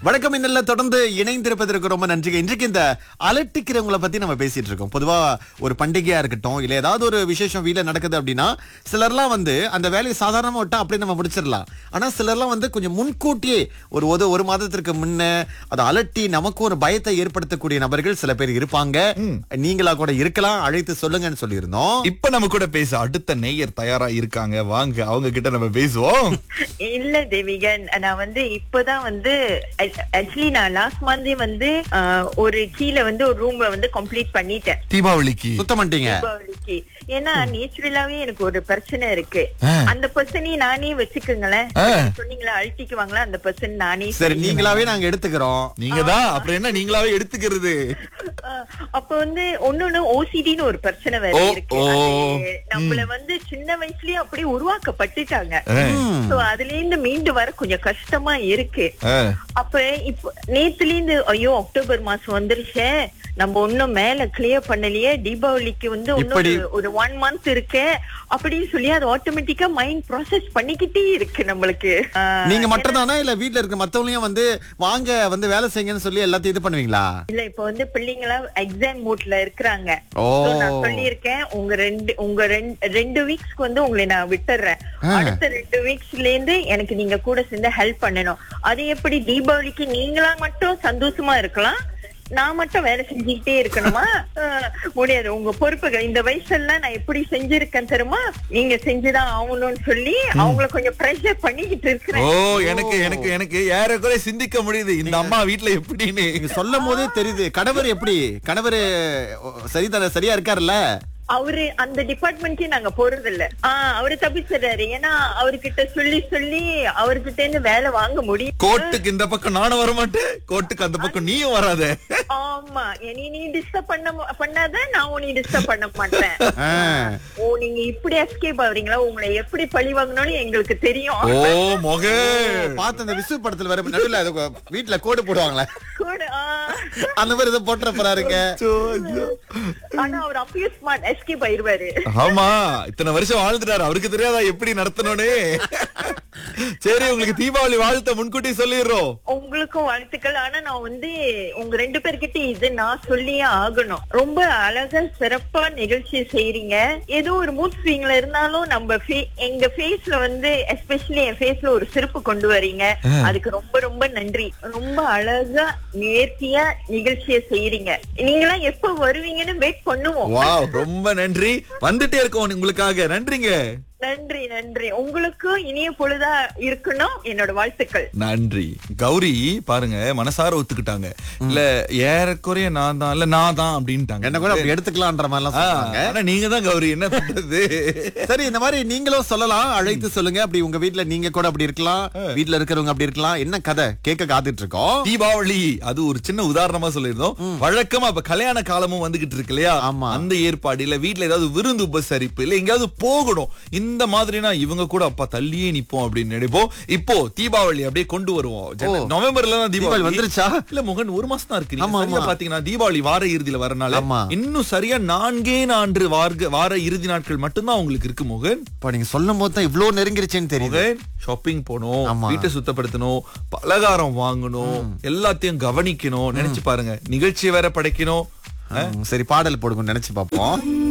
வணக்கம் இன்னல்ல தொடர்ந்து இணைந்திருப்பதற்கு ரொம்ப நன்றி இன்றைக்கு இந்த அலட்டிக்கிறவங்கள பத்தி நம்ம பேசிட்டு இருக்கோம் பொதுவா ஒரு பண்டிகையா இருக்கட்டும் இல்ல ஏதாவது ஒரு விசேஷம் வீட்ல நடக்குது அப்படின்னா சிலர்லாம் வந்து அந்த வேலையை சாதாரணமா விட்டா அப்படியே நம்ம முடிச்சிடலாம் ஆனா சிலர்லாம் வந்து கொஞ்சம் முன்கூட்டியே ஒரு ஒரு ஒரு மாதத்திற்கு முன்ன அதை அலட்டி நமக்கு ஒரு பயத்தை ஏற்படுத்தக்கூடிய நபர்கள் சில பேர் இருப்பாங்க நீங்களா கூட இருக்கலாம் அழைத்து சொல்லுங்கன்னு சொல்லியிருந்தோம் இப்ப நம்ம கூட பேச அடுத்த நேயர் தயாரா இருக்காங்க வாங்க அவங்க கிட்ட நம்ம பேசுவோம் இல்ல தேவிகன் நான் வந்து இப்பதான் வந்து ஆக்சுவலி நான் லாஸ்ட் மந்தே வந்து ஆஹ், ஒரு கீழ வந்து ஒரு ரூம்ப வந்து கம்ப்ளீட் பண்ணிட்டேன் தீபாவளிக்கு சுத்தம் பண்ணிட்டீங்க தீபாவளிக்கு ஏன்னா நேச்சுரலாவே எனக்கு ஒரு பிரச்சனை இருக்கு ஆ. அந்த பர்சனையும் நானே வச்சுக்கோங்களேன் ஆ. சொன்னீங்களா அழட்டிக்குவாங்களா அந்த பர்சன் நானே சரி நீங்களாவே நாங்க எடுத்துக்கிறோம் நீங்க தான் அப்புறம் என்ன நீங்களாவே எடுத்துக்கிறது ஆஹ், அப்ப வந்து ஒன்னொன்னு ஓசிடின்னு ஒரு பிரச்சனை வேற ஓ, இருக்கு ஓ. அது நம்மள வந்து சின்ன வயசுலயே அப்படியே உருவாக்கப்பட்டுட்டாங்க ஆ. சோ அதுல இருந்து மீண்டு வர கொஞ்சம் கஷ்டமா இருக்கு ஆ. அப்ப இப்ப நேத்துல இருந்து ஐயோ அக்டோபர் மாசம் வந்துருச்சே நம்ம ஒன்னும் மேல கிளியர் பண்ணலையே தீபாவளிக்கு வந்து இன்னும் இப்படி- ஒரு- ஒரு ஒன் மந்த் இருக்கு அப்படின்னு சொல்லி அது ஆட்டோமேட்டிக்கா மைண்ட் ப்ராசஸ் பண்ணிக்கிட்டே இருக்கு நம்மளுக்கு ஆஹ், நீங்க மட்டும் தானா இல்ல வீட்ல இருக்க மத்தவங்களையும் வந்து வாங்க வந்து வேலை செய்யுங்கன்னு சொல்லி எல்லாத்தையும் இது பண்ணுவீங்களா இல்ல இப்ப வந்து பிள்ளைங்களா எக்ஸாம் மூட்ல இருக்கிறாங்க ஓ. So, நான் சொல்லியிருக்கேன் உங்க ரெண்டு உங்க ரெண்டு ரெண்டு வீக்ஸ்க்கு வந்து உங்களை நான் விட்டுறேன் ஆ. அடுத்த ரெண்டு வீக்ஸ்ல இருந்து எனக்கு நீங்க கூட சேர்ந்து ஹெல்ப் பண்ணணும் அது எப்படி தீபாவளிக்கு நீங்களா மட்டும் சந்தோஷமா இருக்கலாம் நான் மட்டும் வேலை செஞ்சுக்கிட்டே இருக்கணுமா ஆஹ், முடியாது உங்க பொறுப்புகள் இந்த வயசுல நான் எப்படி செஞ்சிருக்கேன் தெரியுமா நீங்க செஞ்சுதான் ஆகணும்னு சொல்லி அவங்கள கொஞ்சம் ப்ரெஷர் பண்ணிக்கிட்டு ஓ இருக்கிறேன் எனக்கு எனக்கு எனக்கு ஏறக்குறைய சிந்திக்க முடியுது இந்த அம்மா வீட்ல எப்படின்னு நீங்க சொல்லும் போதே தெரியுது கணவர் எப்படி கணவர் சரி தர சரியா இருக்காருல்ல அவரு அந்த டிபார்ட்மெண்ட்க்கே நாங்க போறது இல்ல ஆஹ் அவரு தப்பிச்சிடுறாரு ஏன்னா அவர்கிட்ட சொல்லி சொல்லி அவர்கிட்ட இருந்து வேலை வாங்க முடியும் கோர்ட்டுக்கு இந்த பக்கம் நானும் வர மாட்டேன் கோர்ட்டுக்கு அந்த பக்கம் நீயும் வராத ஆமா நீ நீ டிஸ்டர்ப் பண்ண ம- பண்ணாத நான் உன்னை டிஸ்டர்ப் பண்ண மாட்டேன் ஆ. ஓ நீங்க இப்படி எஸ்கேப் ஆகுறீங்களா உங்களை எப்படி பழி வாங்கணும்னு எங்களுக்கு தெரியும் ஓ மொக பார்த்து அந்த விசு படத்துல வர நடுவுல அது வீட்டுல கோடு போடுவாங்களே கூட, ஆஹ். அந்த மாதிரி இதை போட்டுற போறாருங்க ஆனா அவர் அப்பயும் ஸ்மார்ட் எஸ்கேப் ஆயிருவாரு ஆமா இத்தனை வருஷம் வாழ்ந்துட்டாரு அவருக்கு தெரியாதா எப்படி நடத்தணும்னு சரி உங்களுக்கு தீபாவளி வாழ்த்த முன்கூட்டி சொல்லிடுறோம் உங்களுக்கும் வாழ்த்துக்கள் ஆனா நான் வந்து உங்க ரெண்டு பேர்கிட்ட இது நான் சொல்லியே ஆகணும் ரொம்ப அழகா சிறப்பா நிகழ்ச்சி செய்றீங்க ஏதோ ஒரு மூட் ஸ்விங்ல இருந்தாலும் நம்ம fe- எங்க ஃபேஸ்ல வந்து எஸ்பெஷலி என் ஃபேஸ்ல ஒரு சிறப்பு கொண்டு வரீங்க அதுக்கு ரொம்ப ரொம்ப நன்றி ரொம்ப அழகா நேர்த்தியா நிகழ்ச்சியை செய்றீங்க நீங்களாம் எப்ப வருவீங்கன்னு வெயிட் பண்ணுவோம் வாவ் ரொம்ப நன்றி வந்துட்டே இருக்கோம் உங்களுக்காக நன்றிங்க நன்றி நன்றி உங்களுக்கும் இனிய பொழுதா இருக்கணும் என்னோட வாழ்த்துக்கள் நன்றி கௌரி பாருங்க மனசார ஒத்துக்கிட்டாங்க இல்ல ஏறக்குறைய நான் தான் இல்ல நான் தான் அப்படின்ட்டாங்க என்ன கூட அப்படி எடுத்துக்கலான்ற மாதிரி எல்லாம் ஆ, சொல்றாங்க ஆனா நீங்க தான் கௌரி என்ன பண்றது சரி இந்த மாதிரி நீங்களும் சொல்லலாம் அழைத்து சொல்லுங்க அப்படி உங்க வீட்ல நீங்க கூட அப்படி இருக்கலாம் வீட்ல இருக்கிறவங்க அப்படி இருக்கலாம் என்ன கதை கேட்க காத்துட்டு இருக்கோம் தீபாவளி அது ஒரு சின்ன உதாரணமா சொல்லியிருந்தோம் வழக்கமா இப்ப கல்யாண காலமும் வந்துகிட்டு இருக்கு இல்லையா ஆமா. அந்த ஏற்பாடு இல்ல வீட்ல ஏதாவது விருந்து உபசரிப்பு இல்ல எங்கேயாவது போகணும் இந்த மாதிரினா இவங்க கூட அப்பா தள்ளியே நிப்போம் அப்படின்னு நினைப்போம் இப்போ தீபாவளி அப்படியே கொண்டு வருவோம் ஜன- ஓ. நவம்பர்ல தான் தீபாவளி தீபாவளி வந்துருச்சா? இல்ல முகன் ஒரு மாசம் தான் இருக்கு ஆமா, நீங்க சரியா ஆமா. பாத்தீங்கன்னா தீபாவளி வார இறுதியில வரனால ஆமா. இன்னும் சரியா நான்கே நான்கு வார வார இறுதி நாட்கள் மட்டும்தான் உங்களுக்கு இருக்கு முகன் இப்ப நீங்க சொல்லும் போது தான் இவ்வளவு நெருங்கிருச்சுன்னு தெரியுது முகன் ஷாப்பிங் போகணும் ஆமா. வீட்டை சுத்தப்படுத்தணும் பலகாரம் வாங்கணும் எல்லாத்தையும் கவனிக்கணும் நினைச்சு பாருங்க நிகழ்ச்சி வேற படைக்கணும் ம், சரி பாடல் போடுங்க நினைச்சு பார்ப்போம்